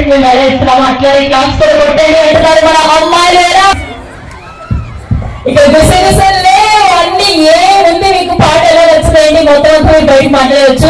మేము ఎలా ఇస్తున్నాము అట్లనే క్లాస్ కూడా కొట్టండి అంటున్నారు మన అమ్మాయిలు ఎలా ఇక్కడ గుసగుసలు లేవు అన్ని ఏముంది మీకు పాట ఎలా నచ్చుతాయండి మొత్తం అంతా మీరు బయట మాట్లాడవచ్చు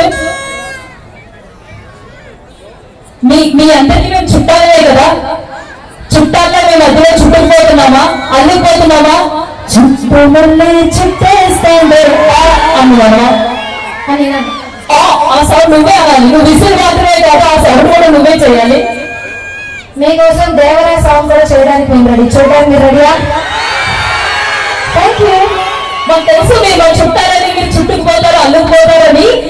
మీ మీ అందరికీ మేము చుట్టాలే కదా చుట్టాల్లో మేము మధ్యలో చుట్టుకుపోతున్నామా అల్లుకుపోతున్నామా చుట్టూ మళ్ళీ చుట్టేస్తాండే అన్నామా అని ఆ ఆ సౌండ్ నువ్వే అనాలి నువ్వు విసిల్ మాత్రమే కాదు ఆ సౌండ్ కూడా నువ్వే చేయాలి మీకోసం దేవరాయ సాంగ్ కూడా చేయడానికి మేము రెడీ చూడడానికి మీరు రెడీయా థ్యాంక్ యూ మాకు తెలుసు మీరు మా చుట్టాలని మీరు చుట్టుకుపోతారు అల్లుకుపోతారని